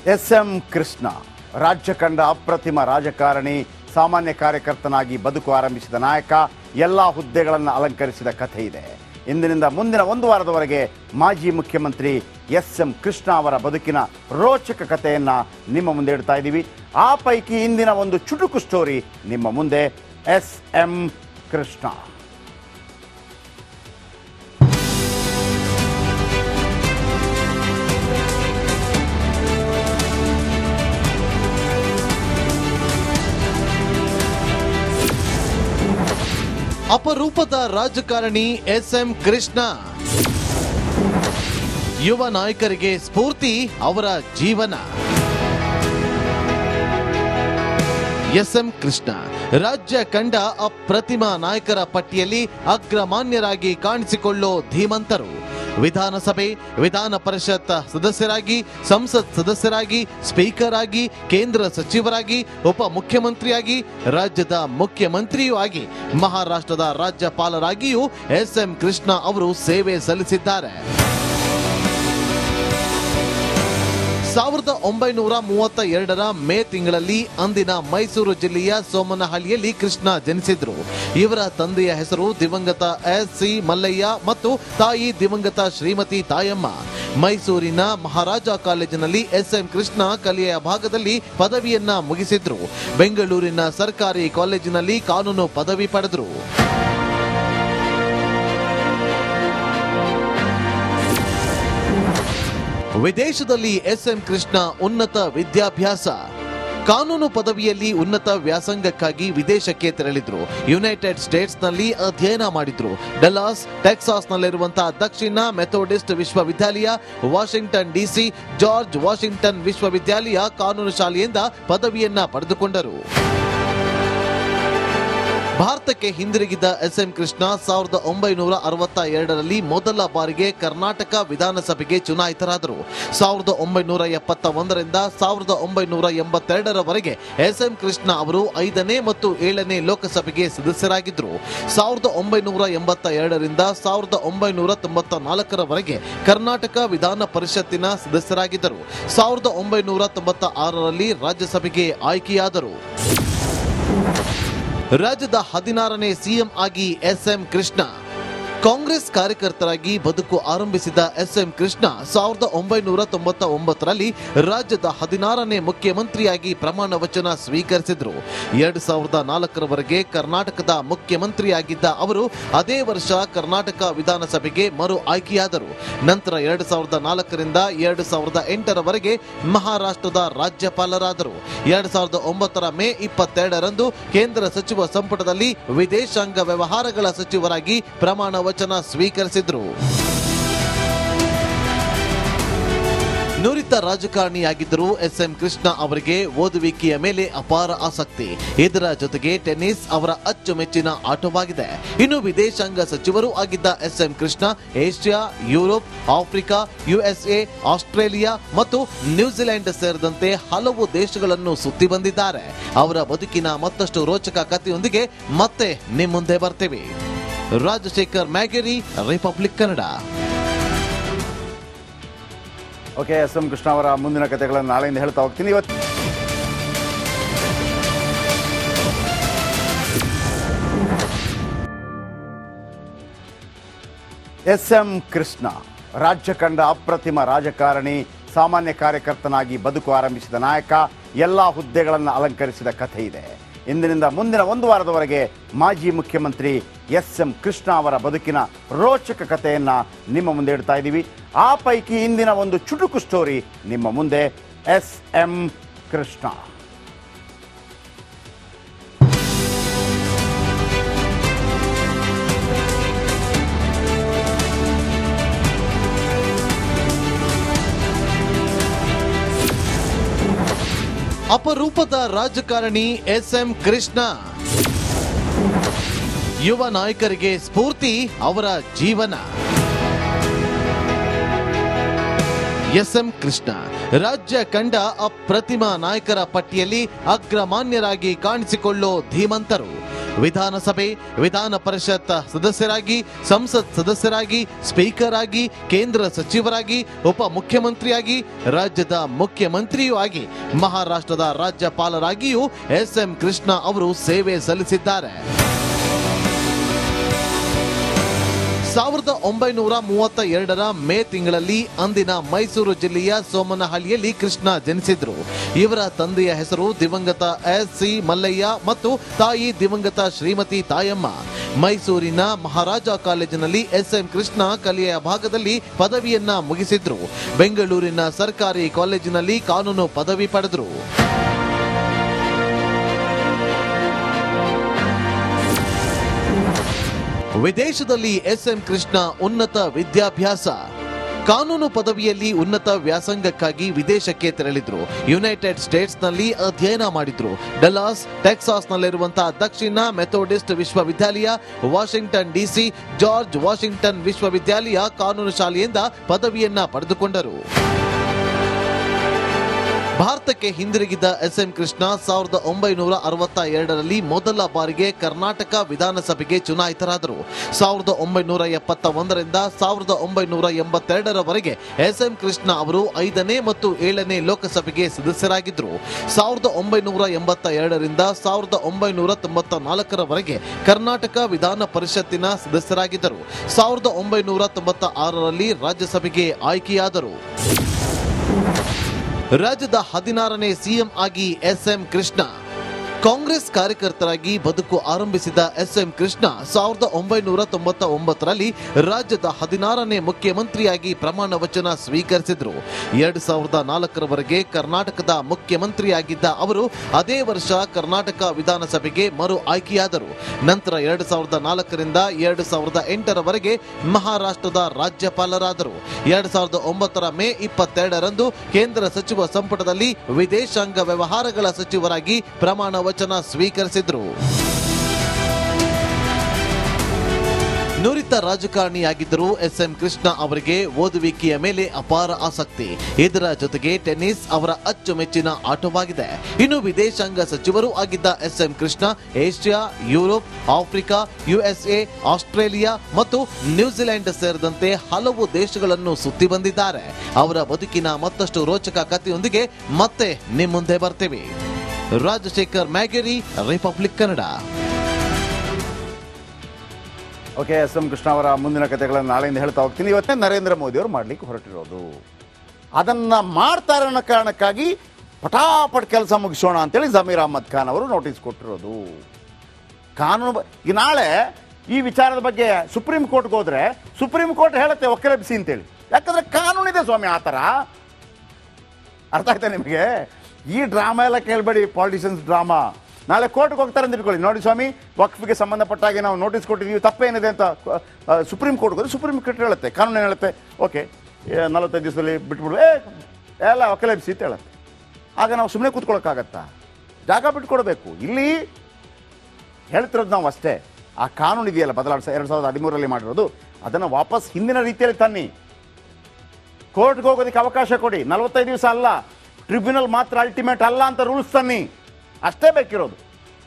S M Krishna ರಾಜ್ಯ ಕಂಡ ಅಪ್ರತಿಮ ರಾಜಕಾರಣಿ ಸಾಮಾನ್ಯ ಕಾರ್ಯಕರ್ತನಾಗಿ ಬದುಕು ಆರಂಭಿಸಿದ ನಾಯಕ ಎಲ್ಲ ಹುದ್ದೆಗಳನ್ನು ಅಲಂಕರಿಸಿದ ಕಥೆ ಇದೆ ಇಂದಿನಿಂದ ಮುಂದಿನ ಒಂದು ವಾರದವರೆಗೆ ಮಾಜಿ ಮುಖ್ಯಮಂತ್ರಿ ಎಸ್ ಎಂ ಕೃಷ್ಣ ಅವರ ಬದುಕಿನ ರೋಚಕ ಕಥೆಯನ್ನ ನಿಮ್ಮ ಮುಂದೆ ಇಡ್ತಾ ಇದ್ದೀವಿ ಆ ಪೈಕಿ ಇಂದಿನ ಒಂದು ಚುಟುಕು ಸ್ಟೋರಿ ನಿಮ್ಮ ಮುಂದೆ ಎಸ್ ಎಂ ಕೃಷ್ಣ ಅಪರೂಪದ ರಾಜಕಾರಣಿ ಎಸ್ ಎಂ ಕೃಷ್ಣ ಯುವ ನಾಯಕರಿಗೆ ಸ್ಫೂರ್ತಿ ಅವರ ಜೀವನ ಎಸ್ ಎಂ ಕೃಷ್ಣ ರಾಜ್ಯ ಕಂಡ ಅಪ್ರತಿಮ ನಾಯಕರ ಪಟ್ಟಿಯಲ್ಲಿ ಅಗ್ರಮಾನ್ಯರಾಗಿ ಕಾಣಿಸಿಕೊಳ್ಳೋ ಧೀಮಂತರು ವಿಧಾನಸಭೆ ವಿಧಾನ ಪರಿಷತ್ ಸದಸ್ಯರಾಗಿ ಸಂಸತ್ ಸದಸ್ಯರಾಗಿ ಸ್ಪೀಕರ್ ಆಗಿ ಕೇಂದ್ರ ಸಚಿವರಾಗಿ ಉಪ ಮುಖ್ಯಮಂತ್ರಿಯಾಗಿ ರಾಜ್ಯದ ಮುಖ್ಯಮಂತ್ರಿಯೂ ಆಗಿ ಮಹಾರಾಷ್ಟ್ರದ ರಾಜ್ಯಪಾಲರಾಗಿಯೂ ಎಸ್ ಎಂ ಕೃಷ್ಣ ಅವರು ಸೇವೆ ಸಲ್ಲಿಸಿದ್ದಾರೆ ಸಾವಿರದ ಒಂಬೈನೂರ ಮೂವತ್ತ ಎರಡರ ಮೇ ತಿಂಗಳಲ್ಲಿ ಅಂದಿನ ಮೈಸೂರು ಜಿಲ್ಲೆಯ ಸೋಮನಹಳ್ಳಿಯಲ್ಲಿ ಕೃಷ್ಣ ಜನಿಸಿದ್ರು ಇವರ ತಂದೆಯ ಹೆಸರು ದಿವಂಗತ ಎಸ್ ಸಿ ಮಲ್ಲಯ್ಯ ಮತ್ತು ತಾಯಿ ದಿವಂಗತ ಶ್ರೀಮತಿ ತಾಯಮ್ಮ ಮೈಸೂರಿನ ಮಹಾರಾಜ ಕಾಲೇಜಿನಲ್ಲಿ ಎಸ್ ಎಂ ಕೃಷ್ಣ ಕಲೆಯ ಭಾಗದಲ್ಲಿ ಪದವಿಯನ್ನ ಮುಗಿಸಿದ್ರು ಬೆಂಗಳೂರಿನ ಸರ್ಕಾರಿ ಕಾಲೇಜಿನಲ್ಲಿ ಕಾನೂನು ಪದವಿ ಪಡೆದ್ರು ವಿದೇಶದಲ್ಲಿ ಎಸ್ ಎಂ ಕೃಷ್ಣ ಉನ್ನತ ವಿದ್ಯಾಭ್ಯಾಸ ಕಾನೂನು ಪದವಿಯಲ್ಲಿ ಉನ್ನತ ವ್ಯಾಸಂಗಕ್ಕಾಗಿ ವಿದೇಶಕ್ಕೆ ತೆರಳಿದ್ರು ಯುನೈಟೆಡ್ ಸ್ಟೇಟ್ಸ್ ನಲ್ಲಿ ಅಧ್ಯಯನ ಮಾಡಿದ್ರು ಡಲಾಸ್ ಟೆಕ್ಸಾಸ್ ನಲ್ಲಿರುವಂತಹ ದಕ್ಷಿಣ ಮೆಥೋಡಿಸ್ಟ್ ವಿಶ್ವವಿದ್ಯಾಲಯ ವಾಷಿಂಗ್ಟನ್ ಡಿಸಿ ಜಾರ್ಜ್ ವಾಷಿಂಗ್ಟನ್ ವಿಶ್ವವಿದ್ಯಾಲಯ ಕಾನೂನು ಶಾಲೆಯಿಂದ ಪದವಿಯನ್ನ ಪಡೆದುಕೊಂಡರು ಭಾರತಕ್ಕೆ ಹಿಂದಿರುಗಿದ ಎಸ್ ಎಂ ಕೃಷ್ಣ ಸಾವಿರದ ಒಂಬೈನೂರ ಅರವತ್ತ ಎರಡರಲ್ಲಿ ಮೊದಲ ಬಾರಿಗೆ ಕರ್ನಾಟಕ ವಿಧಾನಸಭೆಗೆ ಚುನಾಯಿತರಾದರು ಸಾವಿರದ ಒಂಬೈನೂರ ಎಪ್ಪತ್ತ ಒಂದರಿಂದ ಸಾವಿರದ ಒಂಬೈನೂರ ಎಂಬತ್ತೆರಡರವರೆಗೆ ಎಸ್ ಎಂ ಕೃಷ್ಣ ಅವರು ಐದನೇ ಮತ್ತು ಏಳನೇ ಲೋಕಸಭೆಗೆ ಸದಸ್ಯರಾಗಿದ್ದರು ಸಾವಿರದ ಒಂಬೈನೂರ ಎಂಬತ್ತ ಎರಡರಿಂದ ಸಾವಿರದ ಒಂಬೈನೂರ ತೊಂಬತ್ತ ನಾಲ್ಕರವರೆಗೆ ಕರ್ನಾಟಕ ವಿಧಾನ ಪರಿಷತ್ತಿನ ಸದಸ್ಯರಾಗಿದ್ದರು ಸಾವಿರದ ಒಂಬೈನೂರ ತೊಂಬತ್ತ ಆರರಲ್ಲಿ ರಾಜ್ಯಸಭೆಗೆ ಆಯ್ಕೆಯಾದರು ರಾಜ್ಯದ ಹದಿನಾರನೇ ಸಿಎಂ ಆಗಿ ಎಸ್ ಎಂ ಕೃಷ್ಣ ಕಾಂಗ್ರೆಸ್ ಕಾರ್ಯಕರ್ತರಾಗಿ ಬದುಕು ಆರಂಭಿಸಿದ ಎಸ್ ಎಂ ಕೃಷ್ಣ ಸಾವಿರದ ಒಂಬೈನೂರ ತೊಂಬತ್ತ ಒಂಬತ್ತರಲ್ಲಿ ರಾಜ್ಯದ ಹದಿನಾರನೇ ಮುಖ್ಯಮಂತ್ರಿಯಾಗಿ ಪ್ರಮಾಣ ವಚನ ಸ್ವೀಕರಿಸಿದ್ರು ಎರಡು ಸಾವಿರದ ನಾಲ್ಕರವರೆಗೆ ಕರ್ನಾಟಕದ ಮುಖ್ಯಮಂತ್ರಿಯಾಗಿದ್ದ ಅವರು ಅದೇ ವರ್ಷ ಕರ್ನಾಟಕ ವಿಧಾನಸಭೆಗೆ ಮರು ಆಯ್ಕೆಯಾದರು ನಂತರ ಎರಡು ಸಾವಿರದ ನಾಲ್ಕರಿಂದ ಎರಡು ಸಾವಿರದ ಎಂಟರವರೆಗೆ ಮಹಾರಾಷ್ಟ್ರದ ರಾಜ್ಯಪಾಲರಾದರು ಎರಡು ಸಾವಿರದ ಒಂಬತ್ತರ ಮೇ ಇಪ್ಪತ್ತೆರಡರಂದು ಕೇಂದ್ರ ಸಚಿವ ಸಂಪುಟದಲ್ಲಿ ವಿದೇಶಾಂಗ ವ್ಯವಹಾರಗಳ ಸಚಿವರಾಗಿ ಪ್ರಮಾಣ ವಚನ ಸ್ವೀಕರಿಸಿದ್ರು ನುರಿತ ರಾಜಕಾರಣಿಯಾಗಿದ್ದರು ಎಸ್ ಎಂ ಕೃಷ್ಣ ಅವರಿಗೆ ಓದುವಿಕೆಯ ಮೇಲೆ ಅಪಾರ ಆಸಕ್ತಿ ಇದರ ಜೊತೆಗೆ ಟೆನ್ನಿಸ್ ಅವರ ಅಚ್ಚುಮೆಚ್ಚಿನ ಆಟವಾಗಿದೆ ಇನ್ನು ವಿದೇಶಾಂಗ ಸಚಿವರು ಆಗಿದ್ದ S M Krishna Asia Europe Africa USA Australia ಮತ್ತು ನ್ಯೂಜಿಲೆಂಡ್ ಸೇರಿದಂತೆ ಹಲವು ದೇಶಗಳನ್ನು ಸುತ್ತಿ ಬಂದಿದ್ದಾರೆ ಅವರ ಬದುಕಿನ ಮತ್ತಷ್ಟು ರೋಚಕ ಕಥೆಯೊಂದಿಗೆ ಮತ್ತೆ ನಿಮ್ಮ ಮುಂದೆ ಬರ್ತೇವೆ Rajashekhar Mageri Republic Kannada okay S M Krishna ಅವರ ಮುಂದಿನ ಕಥೆಗಳನ್ನು ನಾಳೆಯಿಂದ ಹೇಳ್ತಾ ಹೋಗ್ತೀನಿ ಇವತ್ತು ಎಸ್ ಎಂ ಕೃಷ್ಣ ರಾಜ್ಯ ಕಂಡ ಅಪ್ರತಿಮ ರಾಜಕಾರಣಿ ಸಾಮಾನ್ಯ ಕಾರ್ಯಕರ್ತನಾಗಿ ಬದುಕು ಆರಂಭಿಸಿದ ನಾಯಕ ಎಲ್ಲ ಹುದ್ದೆಗಳನ್ನು ಅಲಂಕರಿಸಿದ ಕಥೆ ಇದೆ ಇಂದಿನಿಂದ ಮುಂದಿನ ಒಂದು ವಾರದವರೆಗೆ ಮಾಜಿ ಮುಖ್ಯಮಂತ್ರಿ ಎಸ್ ಎಂ ಕೃಷ್ಣ ಅವರ ಬದುಕಿನ ರೋಚಕ ಕಥೆಯನ್ನ ನಿಮ್ಮ ಮುಂದೆ ಇಡ್ತಾ ಇದ್ದೀವಿ ಆ ಪೈಕಿ ಇಂದಿನ ಒಂದು ಚುಟುಕು ಸ್ಟೋರಿ ನಿಮ್ಮ ಮುಂದೆ ಎಸ್ ಎಂ ಕೃಷ್ಣ ಅಪರೂಪದ ರಾಜಕಾರಣಿ ಎಸ್ ಎಂ ಕೃಷ್ಣ ಯುವ ನಾಯಕರಿಗೆ ಸ್ಫೂರ್ತಿ ಅವರ ಜೀವನ ಎಸ್ ಎಂ ಕೃಷ್ಣ ರಾಜ್ಯ ಕಂಡ ಅಪ್ರತಿಮ ನಾಯಕರ ಪಟ್ಟಿಯಲ್ಲಿ ಅಗ್ರಮಾನ್ಯರಾಗಿ ಕಾಣಿಸಿಕೊಳ್ಳೋ ಧೀಮಂತರು ವಿಧಾನಸಭೆ ವಿಧಾನ ಪರಿಷತ್ ಸದಸ್ಯರಾಗಿ ಸಂಸತ್ ಸದಸ್ಯರಾಗಿ ಸ್ಪೀಕರ್ ಆಗಿ ಕೇಂದ್ರ ಸಚಿವರಾಗಿ ಉಪ ಮುಖ್ಯಮಂತ್ರಿಯಾಗಿ ರಾಜ್ಯದ ಮುಖ್ಯಮಂತ್ರಿಯೂ ಆಗಿ ಮಹಾರಾಷ್ಟ್ರದ ರಾಜ್ಯಪಾಲರಾಗಿಯೂ ಎಸ್ ಎಂ ಕೃಷ್ಣ ಅವರು ಸೇವೆ ಸಲ್ಲಿಸಿದ್ದಾರೆ ಸಾವಿರದ ಒಂಬೈನೂರ ಮೂವತ್ತ ಎರಡರ ಮೇ ತಿಂಗಳಲ್ಲಿ ಅಂದಿನ ಮೈಸೂರು ಜಿಲ್ಲೆಯ ಸೋಮನಹಳ್ಳಿಯಲ್ಲಿ ಕೃಷ್ಣ ಜನಿಸಿದ್ರು ಇವರ ತಂದೆಯ ಹೆಸರು ದಿವಂಗತ ಎಸ್ ಸಿ ಮಲ್ಲಯ್ಯ ಮತ್ತು ತಾಯಿ ದಿವಂಗತ ಶ್ರೀಮತಿ ತಾಯಮ್ಮ ಮೈಸೂರಿನ ಮಹಾರಾಜ ಕಾಲೇಜಿನಲ್ಲಿ ಎಸ್ ಎಂ ಕೃಷ್ಣ ಕಲೆಯ ಭಾಗದಲ್ಲಿ ಪದವಿಯನ್ನ ಮುಗಿಸಿದ್ರು ಬೆಂಗಳೂರಿನ ಸರ್ಕಾರಿ ಕಾಲೇಜಿನಲ್ಲಿ ಕಾನೂನು ಪದವಿ ಪಡೆದ್ರು ವಿದೇಶದಲ್ಲಿ ಎಸ್ ಎಂ ಕೃಷ್ಣ ಉನ್ನತ ವಿದ್ಯಾಭ್ಯಾಸ ಕಾನೂನು ಪದವಿಯಲ್ಲಿ ಉನ್ನತ ವ್ಯಾಸಂಗಕ್ಕಾಗಿ ವಿದೇಶಕ್ಕೆ ತೆರಳಿದ್ರು ಯುನೈಟೆಡ್ ಸ್ಟೇಟ್ಸ್ ನಲ್ಲಿ ಅಧ್ಯಯನ ಮಾಡಿದ್ರು ಡಲಾಸ್ ಟೆಕ್ಸಾಸ್ ನಲ್ಲಿರುವಂತಹ ದಕ್ಷಿಣ ಮೆಥೋಡಿಸ್ಟ್ ವಿಶ್ವವಿದ್ಯಾಲಯ ವಾಷಿಂಗ್ಟನ್ ಡಿಸಿ ಜಾರ್ಜ್ ವಾಷಿಂಗ್ಟನ್ ವಿಶ್ವವಿದ್ಯಾಲಯ ಕಾನೂನು ಶಾಲೆಯಿಂದ ಪದವಿಯನ್ನ ಪಡೆದುಕೊಂಡರು ಭಾರತಕ್ಕೆ ಹಿಂದಿರುಗಿದ ಎಸ್ ಎಂ ಕೃಷ್ಣ ಸಾವಿರದ ಒಂಬೈನೂರ ಅರವತ್ತ ಎರಡರಲ್ಲಿ ಮೊದಲ ಬಾರಿಗೆ ಕರ್ನಾಟಕ ವಿಧಾನಸಭೆಗೆ ಚುನಾಯಿತರಾದರು ಸಾವಿರದ ಒಂಬೈನೂರ ಎಪ್ಪತ್ತ ಒಂದರಿಂದ ಸಾವಿರದ ಒಂಬೈನೂರ ಎಂಬತ್ತೆರಡರವರೆಗೆ ಎಸ್ ಎಂ ಕೃಷ್ಣ ಅವರು ಐದನೇ ಮತ್ತು ಏಳನೇ ಲೋಕಸಭೆಗೆ ಸದಸ್ಯರಾಗಿದ್ದರು ಸಾವಿರದ ಒಂಬೈನೂರ ಎಂಬತ್ತ ಎರಡರಿಂದ ಸಾವಿರದ ಒಂಬೈನೂರ ತೊಂಬತ್ತ ನಾಲ್ಕರವರೆಗೆ ಕರ್ನಾಟಕ ವಿಧಾನ ಪರಿಷತ್ತಿನ ಸದಸ್ಯರಾಗಿದ್ದರು ಸಾವಿರದ ಒಂಬೈನೂರ ತೊಂಬತ್ತ ಆರರಲ್ಲಿ ರಾಜ್ಯಸಭೆಗೆ ಆಯ್ಕೆಯಾದರು ರಾಜ್ಯದ ಹದಿನಾರನೇ ಸಿಎಂ ಆಗಿ ಎಸ್ ಎಂ ಕೃಷ್ಣ ಕಾಂಗ್ರೆಸ್ ಕಾರ್ಯಕರ್ತರಾಗಿ ಬದುಕು ಆರಂಭಿಸಿದ ಎಸ್ ಎಂ ಕೃಷ್ಣ ಸಾವಿರದ ಒಂಬೈನೂರ ತೊಂಬತ್ತ ಒಂಬತ್ತರಲ್ಲಿ ರಾಜ್ಯದ ಹದಿನಾರನೇ ಮುಖ್ಯಮಂತ್ರಿಯಾಗಿ ಪ್ರಮಾಣ ವಚನ ಸ್ವೀಕರಿಸಿದ್ರು ಎರಡ್ ಸಾವಿರದ ನಾಲ್ಕರವರೆಗೆ ಕರ್ನಾಟಕದ ಮುಖ್ಯಮಂತ್ರಿಯಾಗಿದ್ದ ಅವರು ಅದೇ ವರ್ಷ ಕರ್ನಾಟಕ ವಿಧಾನಸಭೆಗೆ ಮರು ಆಯ್ಕೆಯಾದರು ನಂತರ ಎರಡ್ ಸಾವಿರದ ನಾಲ್ಕರಿಂದ ಎರಡ್ ಸಾವಿರದ ಎಂಟರವರೆಗೆ ಮಹಾರಾಷ್ಟ್ರದ ರಾಜ್ಯಪಾಲರಾದರು ಎರಡ್ ಸಾವಿರದ ಒಂಬತ್ತರ ಮೇ ಇಪ್ಪತ್ತೆರಡರಂದು ಕೇಂದ್ರ ಸಚಿವ ಸಂಪುಟದಲ್ಲಿ ವಿದೇಶಾಂಗ ವ್ಯವಹಾರಗಳ ಸಚಿವರಾಗಿ ಪ್ರಮಾಣ ವಚನ ಸ್ವೀಕರಿಸಿದ್ರು ನುರಿತ ರಾಜಕಾರಣಿಯಾಗಿದ್ದರೂ ಎಸ್ ಎಂ ಕೃಷ್ಣ ಅವರಿಗೆ ಓದುವಿಕೆಯ ಮೇಲೆ ಅಪಾರ ಆಸಕ್ತಿ ಇದರ ಜೊತೆಗೆ ಟೆನ್ನಿಸ್ ಅವರ ಅಚ್ಚುಮೆಚ್ಚಿನ ಆಟವಾಗಿದೆ ಇನ್ನು ವಿದೇಶಾಂಗ ಸಚಿವರೂ ಆಗಿದ್ದ S M Krishna Asia Europe Africa USA Australia ಮತ್ತು ನ್ಯೂಜಿಲೆಂಡ್ ಸೇರಿದಂತೆ ಹಲವು ದೇಶಗಳನ್ನು ಸುತ್ತಿ ಬಂದಿದ್ದಾರೆ ಅವರ ಬದುಕಿನ ಮತ್ತಷ್ಟು ರೋಚಕ ಕಥೆಯೊಂದಿಗೆ ಮತ್ತೆ ನಿಮ್ಮ ಮುಂದೆ ಬರ್ತೇವೆ Rajashekhar Mageri Republic Kannada okay S M Krishna ಅವರ ಮುಂದಿನ ಕಥೆಗಳನ್ನು ನಾಳೆಯಿಂದ ಹೇಳ್ತಾ ಹೋಗ್ತೀನಿ ಇವತ್ತೇ ನರೇಂದ್ರ ಮೋದಿ ಅವರು ಮಾಡ್ಲಿಕ್ಕೆ ಹೊರಟಿರೋದು ಅದನ್ನ ಮಾಡ್ತಾರೆ ಅನ್ನೋ ಕಾರಣಕ್ಕಾಗಿ ಪಟಾಪಟ್ ಕೆಲಸ ಮುಗಿಸೋಣ ಅಂತೇಳಿ ಜಮೀರ್ ಅಹಮದ್ ಖಾನ್ ಅವರು ನೋಟಿಸ್ ಕೊಟ್ಟಿರೋದು ಕಾನೂನು ಬ- ಈಗ ನಾಳೆ ಈ ವಿಚಾರದ ಬಗ್ಗೆ ಸುಪ್ರೀಂ ಕೋರ್ಟ್ಗೆ ಹೋದ್ರೆ ಸುಪ್ರೀಂ ಕೋರ್ಟ್ ಹೇಳುತ್ತೆ ಒಕ್ಕಲೆಬ್ಸಿ ಅಂತೇಳಿ ಯಾಕಂದ್ರೆ ಕಾನೂನಿದೆ ಸ್ವಾಮಿ ಆ ಥರ ಅರ್ಥ ಆಯ್ತಾ ನಿಮಗೆ ಈ ಡ್ರಾಮಾ ಎಲ್ಲ ಕೇಳಬೇಡಿ ಪಾಲಿಟಿಷಿಯನ್ಸ್ ಡ್ರಾಮಾ ನಾಳೆ ಕೋರ್ಟ್ಗೆ ಹೋಗ್ತಾರೆ ಅಂತ ಇಟ್ಕೊಳ್ಳಿ ನೋಡಿ ಸ್ವಾಮಿ ವಕ್ಫ್ಗೆ ಸಂಬಂಧಪಟ್ಟ ಹಾಗೆ ನಾವು ನೋಟಿಸ್ ಕೊಟ್ಟಿದ್ದೀವಿ ತಪ್ಪೇನಿದೆ ಅಂತ ಆ, ಸುಪ್ರೀಂ ಕೋರ್ಟ್ಗೆ ಹೋದ್ರೆ ಸುಪ್ರೀಂ ಕೋರ್ಟ್ ಹೇಳುತ್ತೆ ಕಾನೂನು ಏನು ಹೇಳುತ್ತೆ ಓಕೆ ನಲವತ್ತೈದು ದಿವಸದಲ್ಲಿ ಬಿಟ್ಬಿಡು ಏ ಎಲ್ಲ ಒಕ್ಕಲೆಬ್ಸಿ ಅಂತ ಹೇಳುತ್ತೆ ಆಗ ನಾವು ಸುಮ್ಮನೆ ಕೂತ್ಕೊಳ್ಳೋಕ್ಕಾಗತ್ತಾ ಜಾಗ ಬಿಟ್ಕೊಡ್ಬೇಕು ಇಲ್ಲಿ ಹೇಳ್ತಿರೋದು ನಾವು ಅಷ್ಟೇ ಆ ಕಾನೂನು ಇದೆಯಲ್ಲ ಬದಲಾವಣೆ ಎರಡು ಸಾವಿರದ ಹದಿಮೂರರಲ್ಲಿ ಮಾಡಿರೋದು ಅದನ್ನು ವಾಪಸ್ ಹಿಂದಿನ ರೀತಿಯಲ್ಲಿ ತನ್ನಿ ಕೋರ್ಟ್ಗೆ ಹೋಗೋದಕ್ಕೆ ಅವಕಾಶ ಕೊಡಿ ನಲವತ್ತೈದು ದಿವಸ ಅಲ್ಲ ಟ್ರಿಬ್ಯುನಲ್ ಮಾತ್ರ ಅಲ್ಟಿಮೇಟ್ ಅಲ್ಲ ಅಂತ ರೂಲ್ಸ್ ತನ್ನಿ ಅಷ್ಟೇ ಬೇಕಿರೋದು